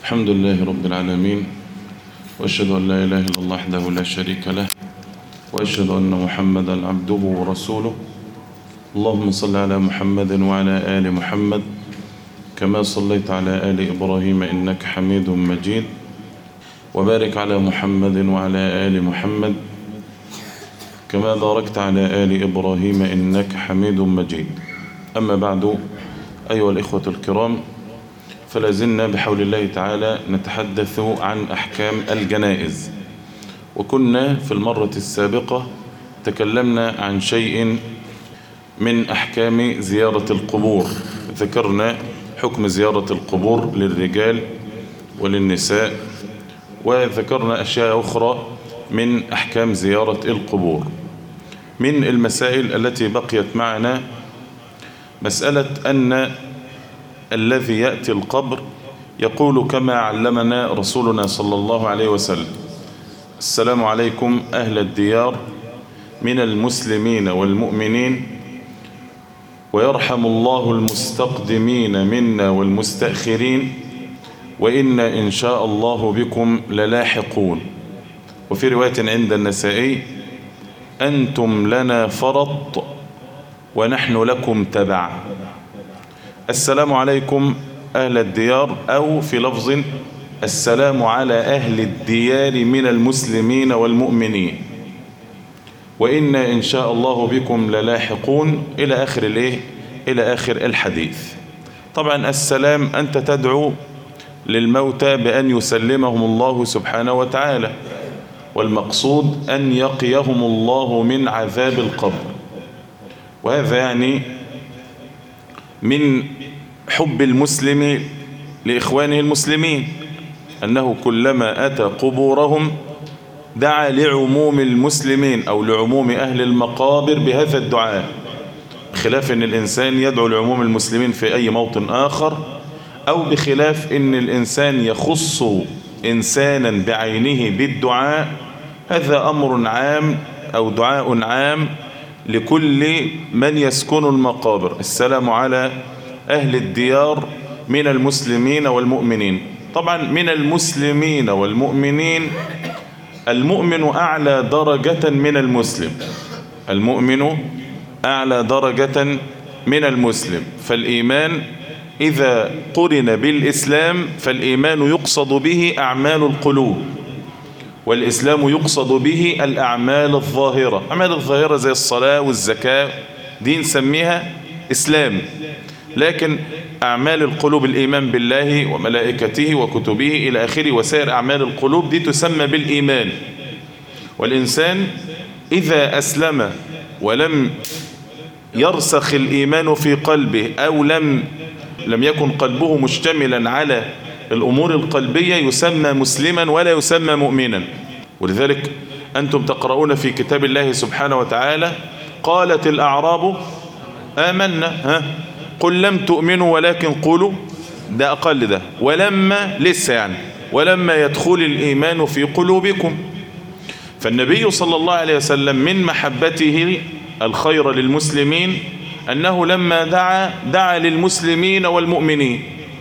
الحمد لله رب العالمين وأشهد أن لا إله إلا الله وحده لا شريك له وأشهد أن محمدا عبده ورسوله اللهم صل على محمد وعلى آل محمد كما صليت على آل إبراهيم إنك حميد مجيد وبارك على محمد وعلى آل محمد كما باركت على آل إبراهيم إنك حميد مجيد أما بعد أيها الإخوة الكرام فلازلنا بحول الله تعالى نتحدث عن أحكام الجنائز وكنا في المرة السابقة تكلمنا عن شيء من أحكام زيارة القبور ذكرنا حكم زيارة القبور للرجال وللنساء وذكرنا أشياء أخرى من أحكام زيارة القبور من المسائل التي بقيت معنا مسألة أن الذي يأتي القبر يقول كما علمنا رسولنا صلى الله عليه وسلم السلام عليكم أهل الديار من المسلمين والمؤمنين ويرحم الله المستقدمين منا والمستأخرين وإن إن شاء الله بكم للاحقون وفي رواية عند النسائي أنتم لنا فرط ونحن لكم تبع السلام عليكم أهل الديار أو في لفظ السلام على أهل الديار من المسلمين والمؤمنين وإن إن شاء الله بكم للاحقون إلى آخر الإيه؟ إلى آخر الحديث طبعا السلام أنت تدعو للموتى بأن يسلمهم الله سبحانه وتعالى والمقصود أن يقيهم الله من عذاب القبر وهذا يعني من حب المسلم لإخوانه المسلمين أنه كلما أتى قبورهم دعا لعموم المسلمين أو لعموم أهل المقابر بهذا الدعاء بخلاف أن الإنسان يدعو لعموم المسلمين في أي موطن آخر أو بخلاف أن الإنسان يخص إنسانا بعينه بالدعاء هذا أمر عام أو دعاء عام لكل من يسكن المقابر السلام على أهل الديار من المسلمين والمؤمنين طبعا من المسلمين والمؤمنين المؤمن أعلى درجة من المسلم المؤمن أعلى درجة من المسلم فالإيمان إذا قرن بالإسلام فالإيمان يقصد به أعمال القلوب والإسلام يقصد به الأعمال الظاهرة أعمال الظاهرة زي الصلاة والزكاة دي نسميها إسلام لكن أعمال القلوب الإيمان بالله وملائكته وكتبه إلى آخره وسائر أعمال القلوب دي تسمى بالإيمان والإنسان إذا أسلم ولم يرسخ الإيمان في قلبه أو لم لم يكن قلبه مشتملا على الأمور القلبية يسمى مسلما ولا يسمى مؤمنا ولذلك أنتم تقرؤون في كتاب الله سبحانه وتعالى قالت الأعراب آمنا ها قل لم تؤمنوا ولكن قولوا ده أقل ده ولما لسه يعني ولما يدخل الإيمان في قلوبكم فالنبي صلى الله عليه وسلم من محبته الخير للمسلمين أنه لما دعا دعا للمسلمين والمؤمنين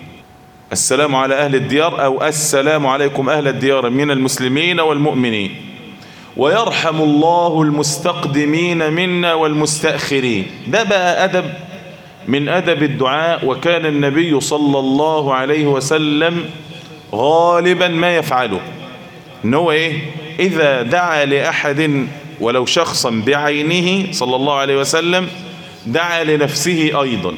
السلام على أهل الديار أو السلام عليكم أهل الديار من المسلمين والمؤمنين ويرحم الله المستقدمين منا والمستأخرين ده بقى أدب من أدب الدعاء وكان النبي صلى الله عليه وسلم غالبا ما يفعله إن هو إيه إذا دعا لأحد ولو شخصا بعينه صلى الله عليه وسلم دعا لنفسه أيضا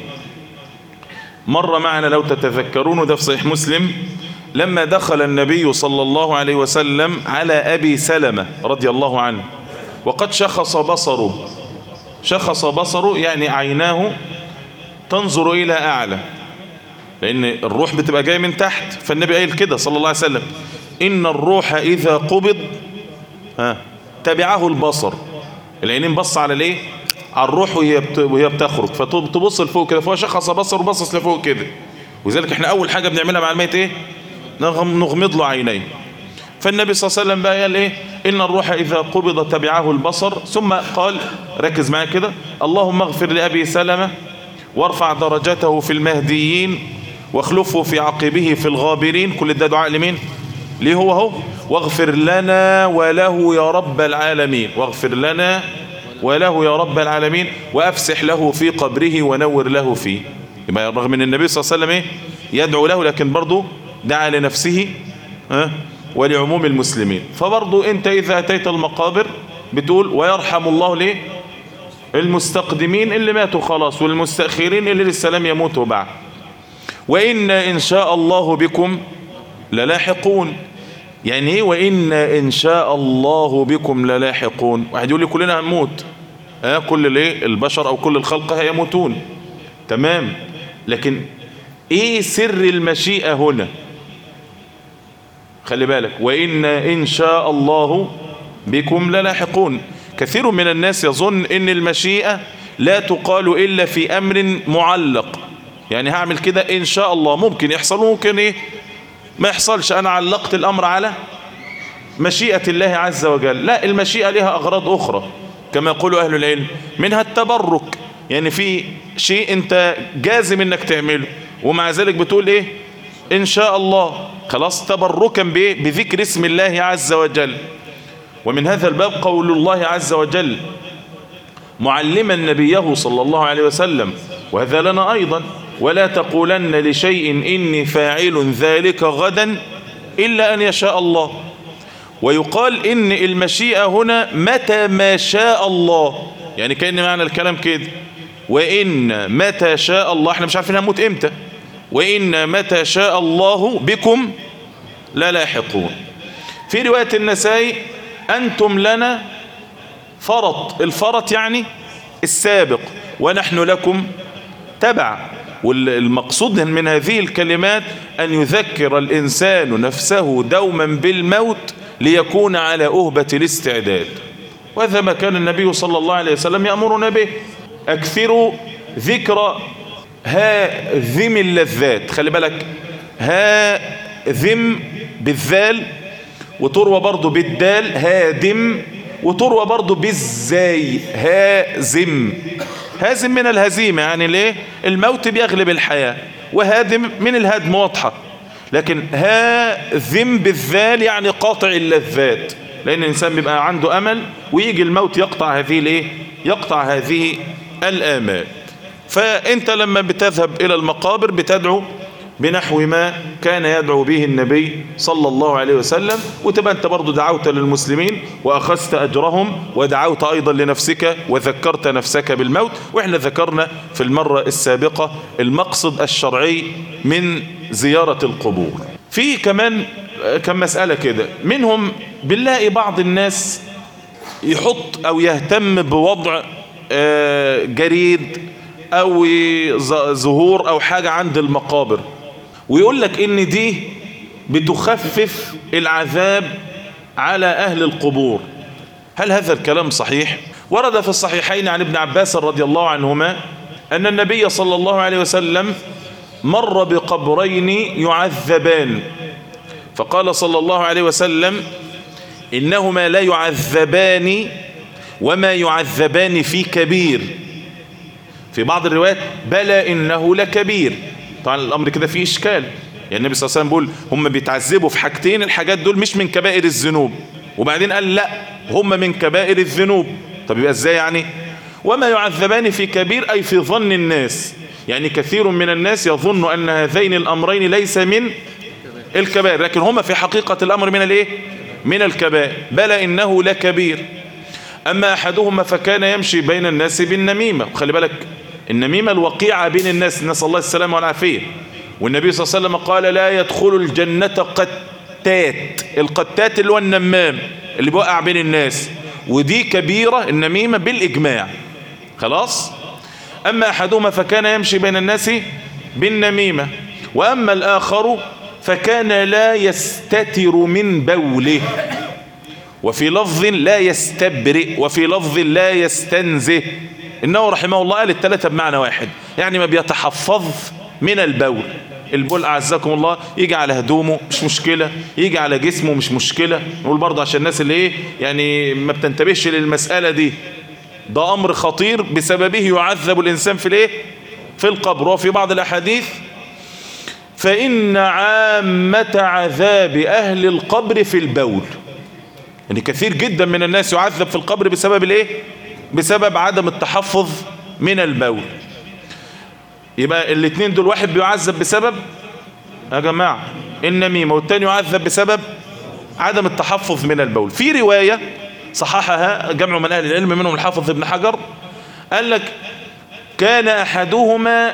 مر معنا لو تتذكرون ده في صحيح مسلم لما دخل النبي صلى الله عليه وسلم على أبي سلمة رضي الله عنه وقد شخص بصره شخص بصره يعني عيناه تنظر إلى أعلى لأن الروح بتبقى جاية من تحت فالنبي قايل كده صلى الله عليه وسلم إن الروح إذا قبض ها تبعه البصر العينين بص على ليه على الروح وهي وهي بتخرج فتبص لفوق كده فهو شخص بصر وبصص لفوق كده ولذلك احنا اول حاجه بنعملها مع الميت ايه نغمض له عينيه فالنبي صلى الله عليه وسلم بقى قال ايه ان الروح اذا قبض تبعه البصر ثم قال ركز معايا كده اللهم اغفر لابي سلمة وارفع درجته في المهديين واخلفه في عقبه في الغابرين كل ده دعاء لمين ليه هو هو واغفر لنا وله يا رب العالمين واغفر لنا وله يا رب العالمين وافسح له في قبره ونور له فيه يبقى رغم ان النبي صلى الله عليه وسلم ايه يدعو له لكن برضه دعا لنفسه ها ولعموم المسلمين فبرضه انت اذا اتيت المقابر بتقول ويرحم الله ليه المستقدمين اللي ماتوا خلاص والمستأخرين اللي لسه لم يموتوا بعد وإن إن شاء الله بكم للاحقون يعني ايه وإن إن شاء الله بكم للاحقون واحد يقول لي كلنا هنموت آه كل الايه البشر أو كل الخلق هيموتون تمام لكن ايه سر المشيئة هنا خلي بالك وإن إن شاء الله بكم للاحقون كثير من الناس يظن ان المشيئة لا تقال الا في امر معلق يعني هعمل كده ان شاء الله ممكن يحصل ممكن ايه ما يحصلش انا علقت الامر على مشيئة الله عز وجل لا المشيئة لها اغراض اخرى كما يقول اهل العلم منها التبرك يعني في شيء انت جازم انك تعمله ومع ذلك بتقول ايه ان شاء الله خلاص تبركا بذكر اسم الله عز وجل ومن هذا الباب قول الله عز وجل معلما نبيه صلى الله عليه وسلم وهذا لنا أيضا ولا تقولن لشيء إني فاعل ذلك غدا إلا أن يشاء الله ويقال إن المشيئة هنا متى ما شاء الله يعني كأن معنى الكلام كده وإن متى شاء الله احنا مش عارفين هنموت امتى وإن متى شاء الله بكم لا لاحقون في رواية النسائي أنتم لنا فرط الفرط يعني السابق ونحن لكم تبع والمقصود من هذه الكلمات أن يذكر الإنسان نفسه دوما بالموت ليكون على أهبة الاستعداد وهذا ما كان النبي صلى الله عليه وسلم يأمرنا به أكثروا ذكر هاذم اللذات خلي بالك هاذم بالذال وتروى برضو بالدال هادم وتروى برضو بالزاي هازم هازم من الهزيمة يعني ليه الموت بيغلب الحياة وهادم من الهدم واضحة لكن هاذم بالذال يعني قاطع اللذات لأن الإنسان بيبقى عنده أمل ويجي الموت يقطع هذه الايه يقطع هذه الآمال فأنت لما بتذهب إلى المقابر بتدعو بنحو ما كان يدعو به النبي صلى الله عليه وسلم وتبقى انت برضو دعوت للمسلمين واخذت اجرهم ودعوت ايضا لنفسك وذكرت نفسك بالموت واحنا ذكرنا في المرة السابقة المقصد الشرعي من زيارة القبور في كمان كم مسألة كده منهم بنلاقي بعض الناس يحط او يهتم بوضع جريد او ظهور او حاجة عند المقابر ويقول لك ان دي بتخفف العذاب على اهل القبور هل هذا الكلام صحيح ورد في الصحيحين عن ابن عباس رضي الله عنهما ان النبي صلى الله عليه وسلم مر بقبرين يعذبان فقال صلى الله عليه وسلم انهما لا يعذبان وما يعذبان في كبير في بعض الروايات بلى انه لكبير طبعا الامر كده فيه اشكال يعني النبي صلى الله عليه وسلم بيقول هم بيتعذبوا في حاجتين الحاجات دول مش من كبائر الذنوب وبعدين قال لا هم من كبائر الذنوب طب يبقى ازاي يعني وما يعذبان في كبير اي في ظن الناس يعني كثير من الناس يظن ان هذين الامرين ليس من الكبائر لكن هما في حقيقة الامر من الايه من الكبائر بلى انه لكبير اما احدهما فكان يمشي بين الناس بالنميمة وخلي بالك النميمة الوقيعة بين الناس نسأل الله السلامة والعافية والنبي صلى الله عليه وسلم قال لا يدخل الجنة قتات القتات اللي هو النمام اللي بيوقع بين الناس ودي كبيرة النميمة بالإجماع خلاص أما أحدهما فكان يمشي بين الناس بالنميمة وأما الآخر فكان لا يستتر من بوله وفي لفظ لا يستبرئ وفي لفظ لا يستنزه إنه رحمه الله قال الثلاثة بمعنى واحد يعني ما بيتحفظ من البول البول أعزكم الله يجي على هدومه مش مشكلة يجي على جسمه مش مشكلة نقول برضه عشان الناس اللي ايه يعني ما بتنتبهش للمسألة دي ده أمر خطير بسببه يعذب الإنسان في الايه في القبر وفي بعض الأحاديث فإن عامة عذاب أهل القبر في البول يعني كثير جدا من الناس يعذب في القبر بسبب الايه بسبب عدم التحفظ من البول يبقى الاثنين دول واحد بيعذب بسبب يا جماعة النميمة والتاني يعذب بسبب عدم التحفظ من البول في رواية صححها جمع من أهل العلم منهم الحافظ ابن حجر قال لك كان أحدهما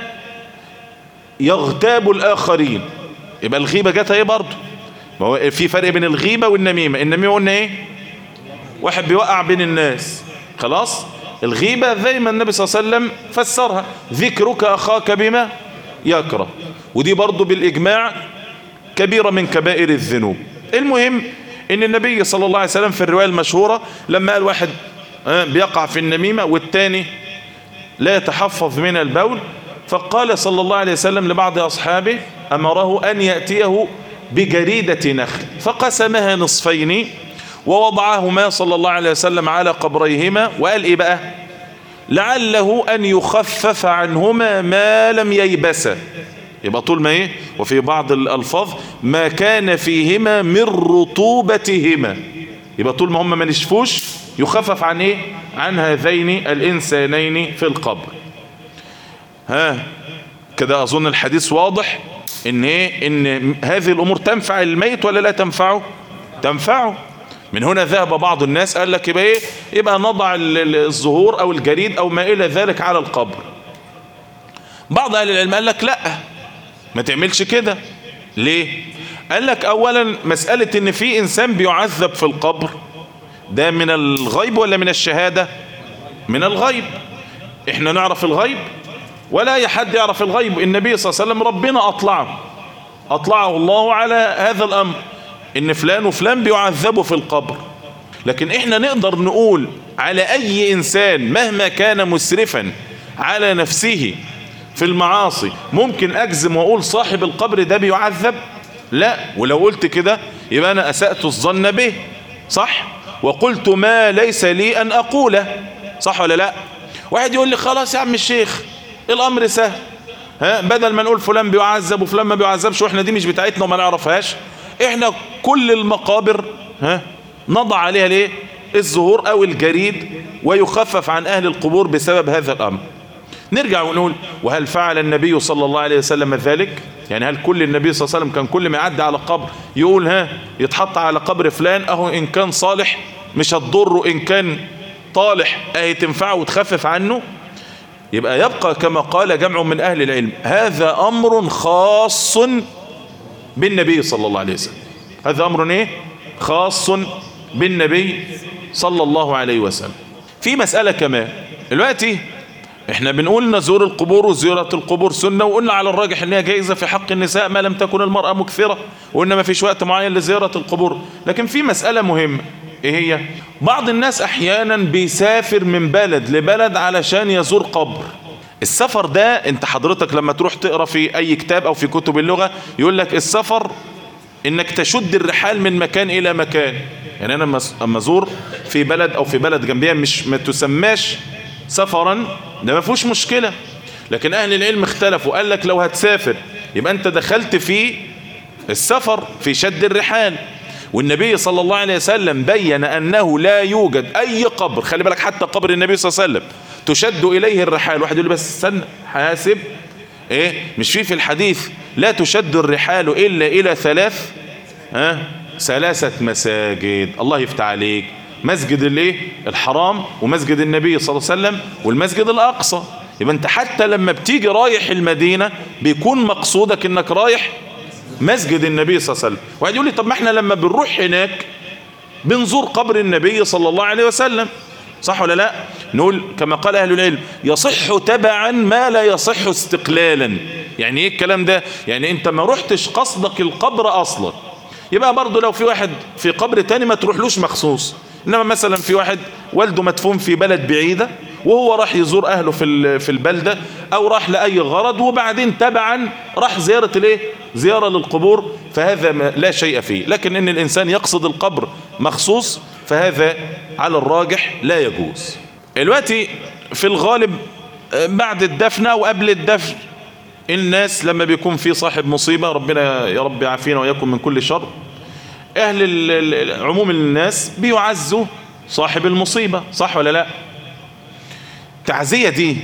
يغتاب الآخرين يبقى الغيبة جت ايه برضه ما هو في فرق بين الغيبة والنميمة النميمة قلنا ايه واحد بيوقع بين الناس خلاص الغيبة زي ما النبي صلى الله عليه وسلم فسرها ذكرك أخاك بما يكره ودي برضه بالإجماع كبيرة من كبائر الذنوب المهم ان النبي صلى الله عليه وسلم في الرواية المشهورة لما قال واحد بيقع في النميمة والتاني لا يتحفظ من البول فقال صلى الله عليه وسلم لبعض أصحابه أمره أن يأتيه بجريدة نخل فقسمها نصفين ووضعهما صلى الله عليه وسلم على قبريهما وقال إيه بقى لعله أن يخفف عنهما ما لم ييبسا يبقى طول ما ايه وفي بعض الألفاظ ما كان فيهما من رطوبتهما يبقى طول ما هم ما نشفوش يخفف عن ايه عن هذين الإنسانين في القبر ها كده أظن الحديث واضح ان ايه ان هذه الامور تنفع الميت ولا لا تنفعه تنفعه من هنا ذهب بعض الناس قال لك يبقى ايه يبقى نضع الزهور او الجريد او ما الى ذلك على القبر بعض اهل العلم قال لك لا ما تعملش كده ليه قال لك اولا مسألة ان في انسان بيعذب في القبر ده من الغيب ولا من الشهادة من الغيب احنا نعرف الغيب ولا أي حد يعرف الغيب النبي صلى الله عليه وسلم ربنا أطلعه أطلعه الله على هذا الأمر إن فلان وفلان بيعذبوا في القبر لكن إحنا نقدر نقول على أي إنسان مهما كان مسرفا على نفسه في المعاصي ممكن أجزم وأقول صاحب القبر ده بيعذب لا ولو قلت كده يبقى أنا أسأت الظن به صح وقلت ما ليس لي أن أقوله صح ولا لا واحد يقول لي خلاص يا عم الشيخ الامر سهل ها بدل ما نقول فلان بيعذب وفلان ما بيعذبش واحنا دي مش بتاعتنا وما نعرفهاش احنا كل المقابر ها نضع عليها ليه الزهور او الجريد ويخفف عن اهل القبور بسبب هذا الامر نرجع ونقول وهل فعل النبي صلى الله عليه وسلم ذلك يعني هل كل النبي صلى الله عليه وسلم كان كل ما يعدي على قبر يقول ها يتحط على قبر فلان اهو ان كان صالح مش هتضره ان كان طالح اهي تنفعه وتخفف عنه يبقى يبقى كما قال جمع من أهل العلم هذا أمر خاص بالنبي صلى الله عليه وسلم هذا أمر إيه؟ خاص بالنبي صلى الله عليه وسلم في مسألة كمان دلوقتي احنا بنقول نزور القبور وزيارة القبور سنة وقلنا على الراجح ان هي جائزة في حق النساء ما لم تكن المرأة مكثرة وقلنا ما فيش وقت معين لزيارة القبور لكن في مسألة مهمة ايه هي بعض الناس احيانا بيسافر من بلد لبلد علشان يزور قبر السفر ده انت حضرتك لما تروح تقرا في اي كتاب او في كتب اللغة يقول لك السفر انك تشد الرحال من مكان الى مكان يعني انا اما ازور في بلد او في بلد جنبيها مش ما تسماش سفرا ده ما فيهوش مشكلة لكن اهل العلم اختلفوا قال لك لو هتسافر يبقى انت دخلت في السفر في شد الرحال والنبي صلى الله عليه وسلم بين أنه لا يوجد أي قبر خلي بالك حتى قبر النبي صلى الله عليه وسلم تشد إليه الرحال واحد يقول بس استنى حاسب إيه مش في في الحديث لا تشد الرحال إلا إلى ثلاث ها ثلاثة مساجد الله يفتح عليك مسجد الايه الحرام ومسجد النبي صلى الله عليه وسلم والمسجد الأقصى يبقى انت حتى لما بتيجي رايح المدينة بيكون مقصودك انك رايح مسجد النبي صلى الله عليه وسلم واحد يقول لي طب ما احنا لما بنروح هناك بنزور قبر النبي صلى الله عليه وسلم صح ولا لا نقول كما قال اهل العلم يصح تبعا ما لا يصح استقلالا يعني ايه الكلام ده يعني انت ما رحتش قصدك القبر اصلا يبقى برضه لو في واحد في قبر تاني ما تروحلوش مخصوص انما مثلا في واحد والده مدفون في بلد بعيدة وهو راح يزور اهله في في البلدة او راح لاي غرض وبعدين تبعا راح زيارة الايه زيارة للقبور فهذا لا شيء فيه لكن ان الانسان يقصد القبر مخصوص فهذا على الراجح لا يجوز دلوقتي في الغالب بعد الدفن او قبل الدفن الناس لما بيكون في صاحب مصيبة ربنا يا رب يعافينا ويكون من كل شر أهل ال- ال- عموم الناس بيعزوا صاحب المصيبة صح ولا لا تعزية دي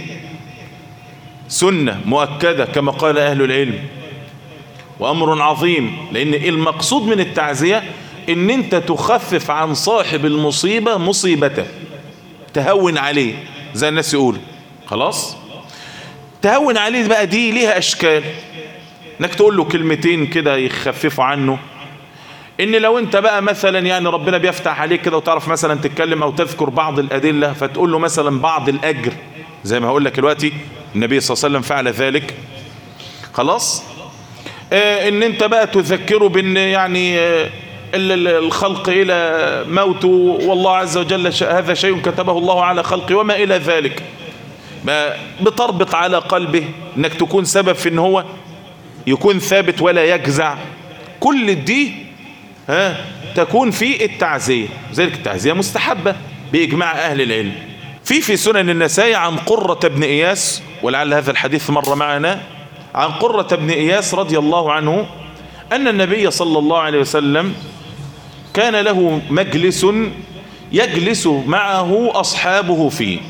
سنة مؤكدة كما قال أهل العلم وأمر عظيم لأن المقصود من التعزية إن أنت تخفف عن صاحب المصيبة مصيبته تهون عليه زي الناس يقول خلاص تهون عليه بقى دي ليها أشكال انك تقول له كلمتين كده يخففوا عنه ان لو انت بقى مثلا يعني ربنا بيفتح عليك كده وتعرف مثلا تتكلم او تذكر بعض الادله فتقول له مثلا بعض الاجر زي ما هقول لك دلوقتي النبي صلى الله عليه وسلم فعل ذلك خلاص آه ان انت بقى تذكره بان يعني آه ال- ال- الخلق الى موته والله عز وجل ش- هذا شيء كتبه الله على خلقه وما الى ذلك ما بتربط على قلبه انك تكون سبب في ان هو يكون ثابت ولا يجزع كل دي ها تكون في التعزية ذلك التعزية مستحبة بإجماع أهل العلم في في سنن النسائي عن قرة بن إياس ولعل هذا الحديث مر معنا عن قرة بن إياس رضي الله عنه أن النبي صلى الله عليه وسلم كان له مجلس يجلس معه أصحابه فيه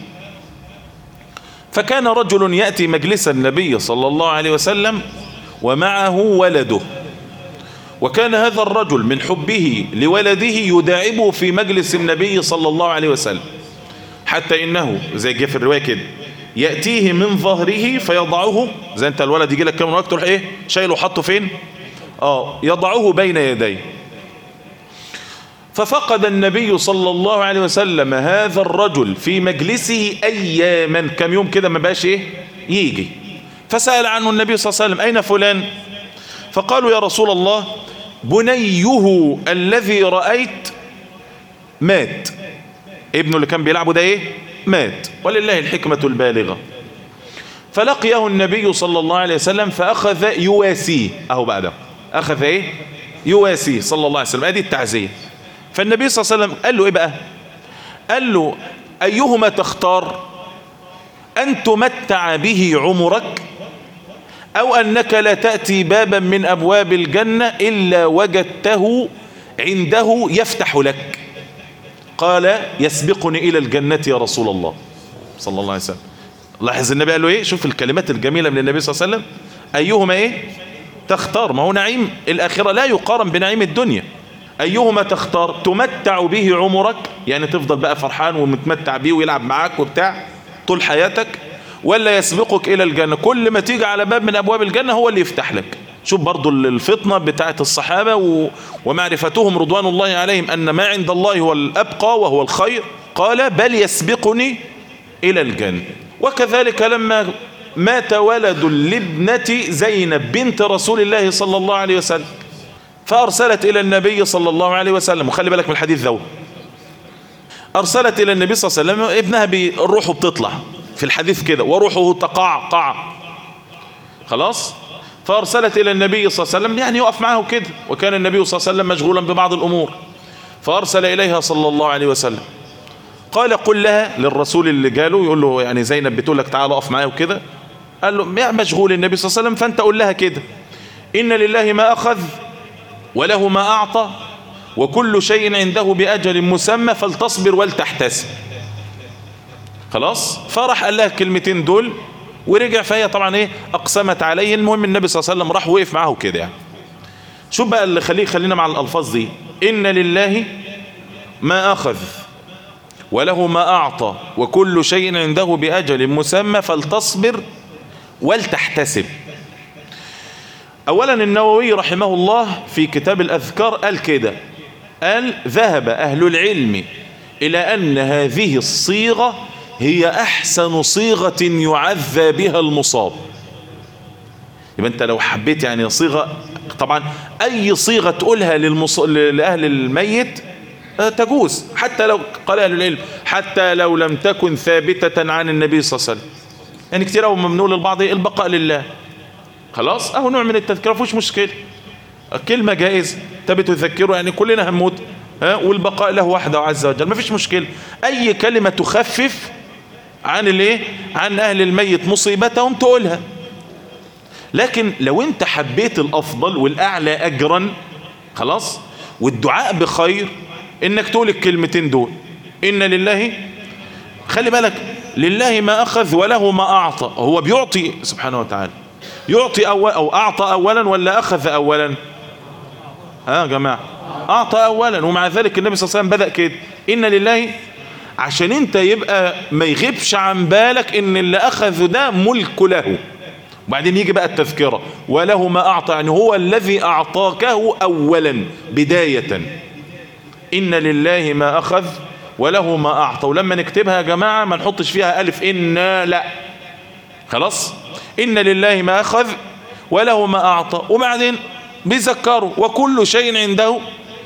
فكان رجل يأتي مجلس النبي صلى الله عليه وسلم ومعه ولده وكان هذا الرجل من حبه لولده يداعبه في مجلس النبي صلى الله عليه وسلم حتى إنه زي جه في الرواية كده يأتيه من ظهره فيضعه زي انت الولد يجي لك كم وقت تروح ايه شايله حطه فين اه يضعه بين يديه ففقد النبي صلى الله عليه وسلم هذا الرجل في مجلسه اياما كم يوم كده ما بقاش ايه يجي فسأل عنه النبي صلى الله عليه وسلم اين فلان فقالوا يا رسول الله بنيه الذي رأيت مات ابنه اللي كان بيلعبه ده ايه مات ولله الحكمة البالغة فلقيه النبي صلى الله عليه وسلم فأخذ يواسيه اهو بقى ده أخذ ايه يواسيه صلى الله عليه وسلم ادي التعزية فالنبي صلى الله عليه وسلم قال له ايه بقى قال له ايهما تختار ان تمتع به عمرك او انك لا تأتي بابا من ابواب الجنة الا وجدته عنده يفتح لك قال يسبقني الى الجنة يا رسول الله صلى الله عليه وسلم لاحظ النبي قال له ايه شوف الكلمات الجميلة من النبي صلى الله عليه وسلم ايهما ايه تختار ما هو نعيم الاخرة لا يقارن بنعيم الدنيا ايهما تختار تمتع به عمرك يعني تفضل بقى فرحان ومتمتع بيه ويلعب معاك وبتاع طول حياتك ولا يسبقك الى الجنة كل ما تيجي على باب من ابواب الجنة هو اللي يفتح لك شوف برضو الفطنة بتاعت الصحابة و... ومعرفتهم رضوان الله عليهم ان ما عند الله هو الابقى وهو الخير قال بل يسبقني الى الجنة وكذلك لما مات ولد لابنة زينب بنت رسول الله صلى الله عليه وسلم فأرسلت إلى النبي صلى الله عليه وسلم وخلي بالك من الحديث ذو أرسلت إلى النبي صلى الله عليه وسلم ابنها بروحه بتطلع في الحديث كده وروحه تقعقع خلاص فأرسلت إلى النبي صلى الله عليه وسلم يعني يقف معه كده وكان النبي صلى الله عليه وسلم مشغولا ببعض الأمور فأرسل إليها صلى الله عليه وسلم قال قل لها للرسول اللي جاله يقول له يعني زينب بتقول لك تعال اقف معايا وكده قال له يا مشغول النبي صلى الله عليه وسلم فانت قول لها كده ان لله ما اخذ وله ما اعطى وكل شيء عنده باجل مسمى فلتصبر ولتحتسب خلاص فراح قال لها الكلمتين دول ورجع فهي طبعا ايه اقسمت عليه المهم النبي صلى الله عليه وسلم راح وقف معاه كده يعني شوف بقى اللي خليه خلينا مع الالفاظ دي ان لله ما اخذ وله ما أعطى وكل شيء عنده بأجل مسمى فلتصبر ولتحتسب أولا النووي رحمه الله في كتاب الأذكار قال كده قال ذهب أهل العلم إلى أن هذه الصيغة هي أحسن صيغة يعذى بها المصاب يبقى أنت لو حبيت يعني صيغة طبعا أي صيغة تقولها للمص... لأهل الميت تجوز حتى لو قال اهل العلم حتى لو لم تكن ثابتة عن النبي صلى الله عليه وسلم يعني كتير قوي ممنوع للبعض البقاء لله خلاص اهو نوع من التذكره فيش مشكله كلمه جائزه انت بتذكره يعني كلنا هنموت ها والبقاء له وحده عز وجل ما فيش مشكله اي كلمه تخفف عن الايه عن اهل الميت مصيبتهم تقولها لكن لو انت حبيت الافضل والاعلى اجرا خلاص والدعاء بخير انك تقول الكلمتين دول ان لله خلي بالك لله ما اخذ وله ما اعطى هو بيعطي سبحانه وتعالى يعطي أول او اعطى اولا ولا اخذ اولا ها يا جماعة اعطى اولا ومع ذلك النبي صلى الله عليه وسلم بدأ كده ان لله عشان انت يبقى ما يغيبش عن بالك ان اللي اخذه ده ملك له وبعدين يجي بقى التذكرة وله ما اعطى يعني هو الذي اعطاكه اولا بداية ان لله ما اخذ وله ما اعطى ولما نكتبها يا جماعة ما نحطش فيها الف ان لا خلاص ان لله ما اخذ وله ما اعطى وبعدين بيذكروا وكل شيء عنده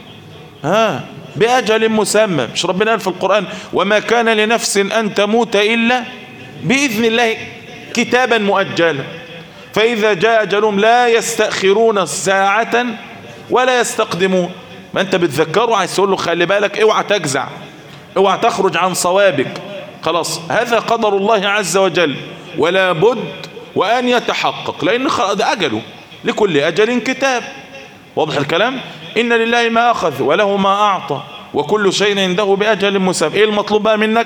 ها بأجل مسمى مش ربنا قال في القرآن وما كان لنفس أن تموت إلا بإذن الله كتابا مؤجلا فإذا جاء أجلهم لا يستأخرون ساعة ولا يستقدمون ما أنت بتذكره عايز تقول له خلي بالك اوعى تجزع اوعى تخرج عن صوابك خلاص هذا قدر الله عز وجل ولا بد وأن يتحقق لأن ده أجله لكل أجل كتاب واضح الكلام إن لله ما أخذ وله ما أعطى وكل شيء عنده بأجل مسمى إيه المطلوب بقى منك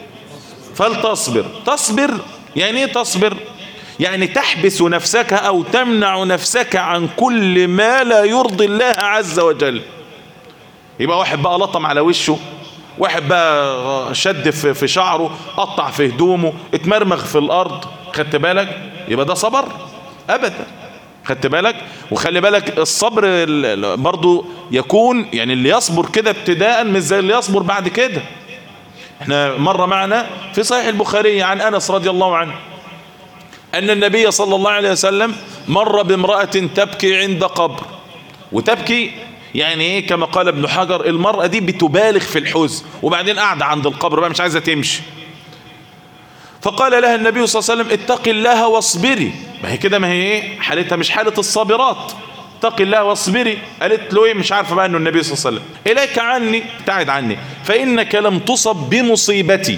فلتصبر تصبر يعني إيه تصبر يعني تحبس نفسك أو تمنع نفسك عن كل ما لا يرضي الله عز وجل يبقى واحد بقى لطم على وشه واحد بقى شد في شعره قطع في هدومه اتمرمغ في الأرض خدت بالك يبقى ده صبر أبدا خدت بالك وخلي بالك الصبر برضو يكون يعني اللي يصبر كده ابتداء مش زي اللي يصبر بعد كده احنا مرة معنا في صحيح البخاري عن أنس رضي الله عنه أن النبي صلى الله عليه وسلم مر بامرأة تبكي عند قبر وتبكي يعني ايه كما قال ابن حجر المرأة دي بتبالغ في الحزن وبعدين قاعدة عند القبر بقى مش عايزة تمشي فقال لها النبي صلى الله عليه وسلم اتق الله واصبري ما هي كده ما هي ايه حالتها مش حالة الصابرات اتق الله واصبري قالت له ايه مش عارفه بقى انه النبي صلى الله عليه وسلم اليك عني ابتعد عني فانك لم تصب بمصيبتي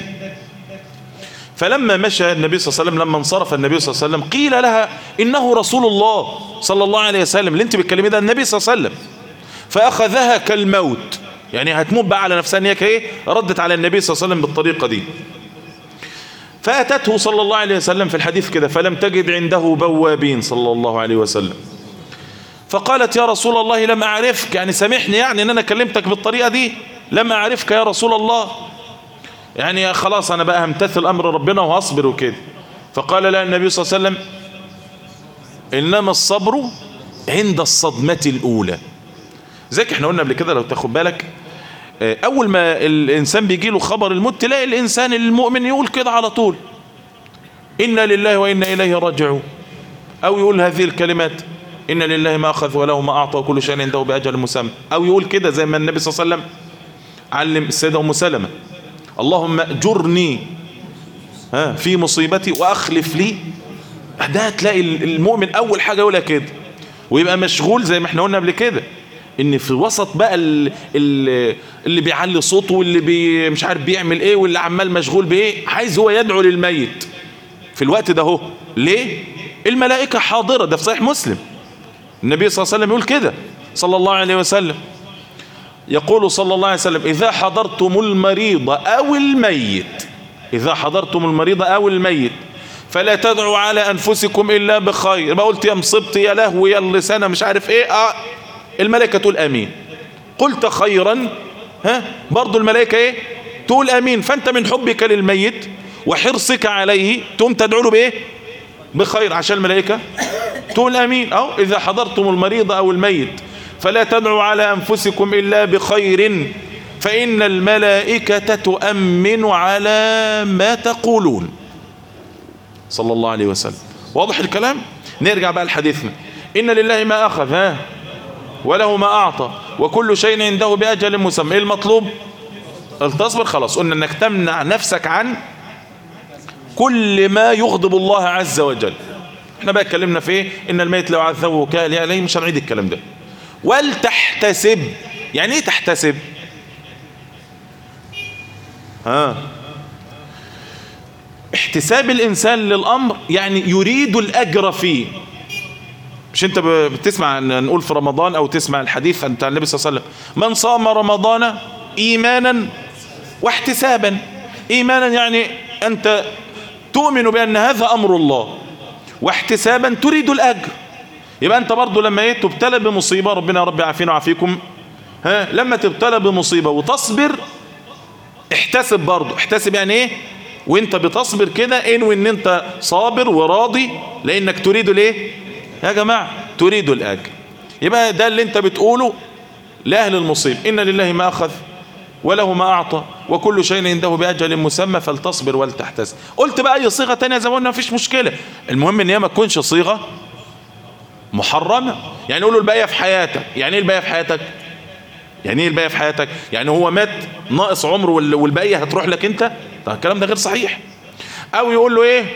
فلما مشى النبي صلى الله عليه وسلم لما انصرف النبي صلى الله عليه وسلم قيل لها انه رسول الله صلى الله عليه وسلم اللي انت بتكلمي ده النبي صلى الله عليه وسلم فاخذها كالموت يعني هتموت بقى على نفسها ان هي ايه ردت على النبي صلى الله عليه وسلم بالطريقه دي فأتته صلى الله عليه وسلم في الحديث كده فلم تجد عنده بوابين صلى الله عليه وسلم فقالت يا رسول الله لم أعرفك يعني سامحني يعني أن أنا كلمتك بالطريقة دي لم أعرفك يا رسول الله يعني خلاص أنا بقى همتثل أمر ربنا وهصبر وكده فقال لا النبي صلى الله عليه وسلم إنما الصبر عند الصدمة الأولى زيك احنا قلنا قبل كده لو تاخد بالك اول ما الانسان بيجي له خبر الموت تلاقي الانسان المؤمن يقول كده على طول انا لله وانا اليه راجعون او يقول هذه الكلمات ان لله ما اخذ وله ما اعطى وكل شيء عنده باجل مسمى او يقول كده زي ما النبي صلى الله عليه وسلم علم السيده ام سلمة اللهم اجرني ها في مصيبتي واخلف لي ده تلاقي المؤمن اول حاجه يقولها كده ويبقى مشغول زي ما احنا قلنا قبل كده ان في وسط بقى اللي, اللي بيعلي صوته واللي بي مش عارف بيعمل ايه واللي عمال مشغول بايه عايز هو يدعو للميت في الوقت ده هو ليه الملائكة حاضرة ده في صحيح مسلم النبي صلى الله عليه وسلم يقول كده صلى الله عليه وسلم يقول صلى الله عليه وسلم إذا حضرتم المريض أو الميت إذا حضرتم المريض أو الميت فلا تدعوا على أنفسكم إلا بخير ما قلت يا مصبت يا لهو يا اللسانة مش عارف إيه آه الملائكة تقول امين قلت خيرا ها برضو الملائكة ايه تقول امين فانت من حبك للميت وحرصك عليه تقوم تدعو له بايه بخير عشان الملائكة تقول امين او اذا حضرتم المريض او الميت فلا تدعوا على انفسكم الا بخير فان الملائكة تؤمن على ما تقولون صلى الله عليه وسلم واضح الكلام نرجع بقى لحديثنا ان لله ما اخذ ها وله ما أعطى وكل شيء عنده بأجل مسمى إيه المطلوب التصبر خلاص قلنا أنك تمنع نفسك عن كل ما يغضب الله عز وجل احنا بقى اتكلمنا في ايه ان الميت لو عذبه كان عليه مش هنعيد الكلام ده ولتحتسب يعني ايه تحتسب ها احتساب الانسان للامر يعني يريد الاجر فيه مش انت بتسمع نقول في رمضان او تسمع الحديث بتاع النبي صلى الله عليه وسلم من صام رمضان ايمانا واحتسابا ايمانا يعني انت تؤمن بان هذا امر الله واحتسابا تريد الاجر يبقى انت برضو لما ايه تبتلى بمصيبه ربنا يا رب يعافينا ويعافيكم ها لما تبتلى بمصيبه وتصبر احتسب برضو احتسب يعني ايه وانت بتصبر كده انوي ان انت صابر وراضي لانك تريد الايه يا جماعه تريد الاجر يبقى ده اللي انت بتقوله لاهل المصيب ان لله ما اخذ وله ما اعطى وكل شيء عنده باجل مسمى فلتصبر ولتحتسب قلت بقى اي صيغه تانية زي ما قلنا مفيش مشكله المهم ان هي ما تكونش صيغه محرمه يعني يقولوا الباقيه في حياتك يعني ايه الباقيه في حياتك يعني ايه الباقيه في حياتك يعني هو مات ناقص عمره والباقيه هتروح لك انت طب الكلام ده غير صحيح او يقول له ايه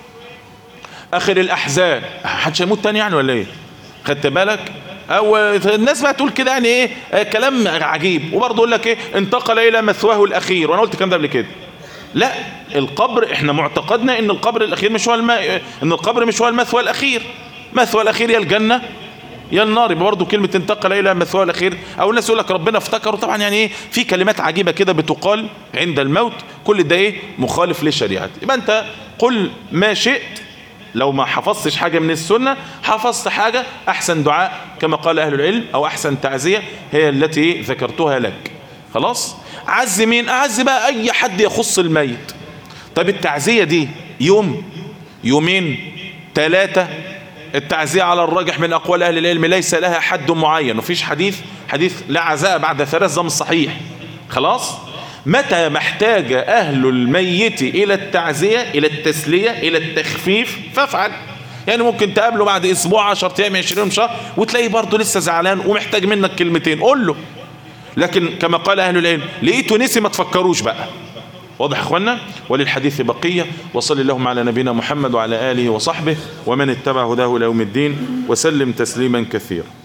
اخر الاحزان محدش هيموت تاني يعني ولا ايه خدت بالك او الناس بقى تقول كده يعني ايه كلام عجيب وبرضه يقول لك ايه انتقل الى مثواه الاخير وانا قلت الكلام ده قبل كده لا القبر احنا معتقدنا ان القبر الاخير مش هو الم... ان القبر مش هو المثوى الاخير مثوى الاخير يا الجنه يا النار يبقى برضه كلمه انتقل الى مثواه الاخير او الناس يقول لك ربنا افتكره طبعا يعني ايه في كلمات عجيبه كده بتقال عند الموت كل ده ايه مخالف للشريعه يبقى انت قل ما شئت لو ما حفظتش حاجة من السنة حفظت حاجة أحسن دعاء كما قال أهل العلم أو أحسن تعزية هي التي ذكرتها لك خلاص عز مين أعز بقى أي حد يخص الميت طب التعزية دي يوم يومين ثلاثة التعزية على الراجح من أقوال أهل العلم ليس لها حد معين وفيش حديث حديث لا عزاء بعد ثلاث ده مش صحيح خلاص متى ما احتاج أهل الميت إلى التعزية إلى التسلية إلى التخفيف فافعل يعني ممكن تقابله بعد أسبوع 10 أيام 20 شهر وتلاقيه برضه لسه زعلان ومحتاج منك كلمتين قول له لكن كما قال أهل العلم لقيته نسي ما تفكروش بقى واضح يا اخوانا وللحديث بقية وصل اللهم على نبينا محمد وعلى آله وصحبه ومن اتبع هداه إلى يوم الدين وسلم تسليما كثيرا